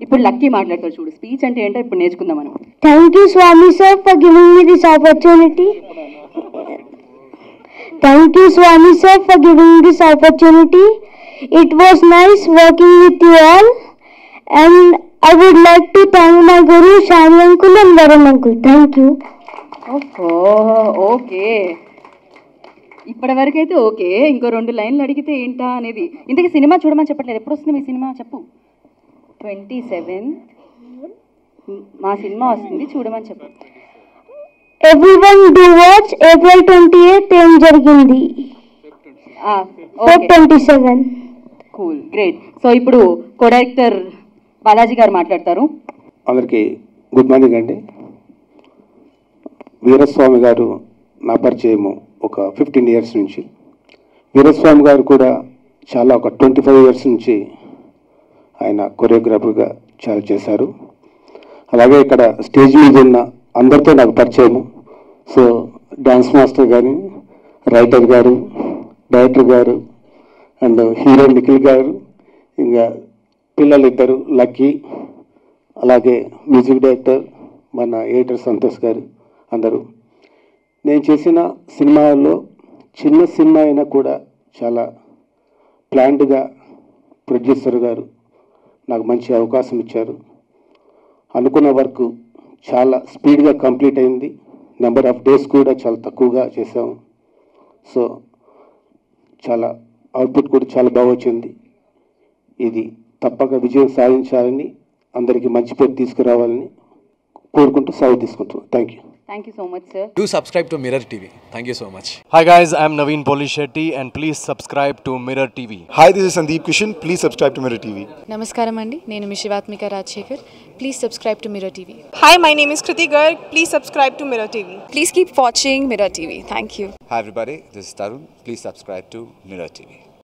ఇప్పుడు లక్కీ మాట్లాడతాడు చూడు స్పీచ్ అంటే ఏంటో ఇప్పుడు నేర్చుకుందాం మనం Thank you, Swami sir, for giving me this opportunity. Thank you, Swami sir, for giving this opportunity. It was nice working with you all, and I would like to thank my Guru Shani uncle and Varun uncle. Thank you. ఓహో okay ఇప్పటి వరకు అయితే okay ఇంకో రెండు లైన్లు అడిగితే ఏంటా అనేది ఇంతకీ సినిమా చూడమని చెప్పట్లేదు ఎప్పుడు వస్తుంది మీ సినిమా చెప్పు ట్వంటీ సెవెన్ మా సినిమా వస్తుంది చూడమని చెప్పు Everyone do watch April 28th ఏం జరిగింది Feb 27. కూల్ గ్రేట్ సో ఇప్పుడు కో డైరెక్టర్ బాలాజీ గారు మాట్లాడతారు అందరికీ గుడ్ మార్నింగ్ అండి వీరస్వామి గారు నా పరిచయము ఒక ఫిఫ్టీన్ ఇయర్స్ నుంచి వీరస్వామి గారు కూడా చాలా ఒక ట్వంటీ ఫైవ్ ఇయర్స్ నుంచి ఆయన కొరియోగ్రాఫర్గా చాలా చేశారు అలాగే ఇక్కడ స్టేజ్ మీద ఉన్న అందరితో నాకు పరిచయము సో డ్యాన్స్ మాస్టర్ కానీ writer garu director garu and hero Nikhil garu ఇంకా పిల్లలు ఇద్దరు లక్కీ అలాగే మ్యూజిక్ డైరెక్టర్ మన ఎడిటర్ సంతోష్ గారు అందరూ నేను చేసిన సినిమాల్లో చిన్న సినిమా అయినా కూడా చాలా ప్లాన్డ్గా ప్రొడ్యూసర్ గారు నాకు మంచి అవకాశం ఇచ్చారు అనుకున్న వర్క్ చాలా స్పీడ్గా కంప్లీట్ అయింది నెంబర్ ఆఫ్ డేస్ కూడా చాలా తక్కువగా చేసాము సో చాలా అవుట్పుట్ కూడా చాలా బాగా వచ్చింది ఇది తప్పక విజయం సాధించాలని అందరికీ మంచి పేరు తీసుకురావాలని కోరుకుంటూ సెలవు తీసుకుంటున్నాను thank you thank you so much sir Do subscribe to Mirror TV. Thank you so much. Hi guys, I'm Naveen Polishetty and please subscribe to Mirror TV. Hi, this is Sandeep Kishan. Please subscribe to Mirror TV. నమస్కారం అండి నేను మీ Shivathmika Rajasekhar please subscribe to Mirror TV Hi, my name is Kriti Garg. Please subscribe to Mirror TV. Please keep watching Mirror TV thank you Hi everybody, this is Tarun. Please subscribe to Mirror TV.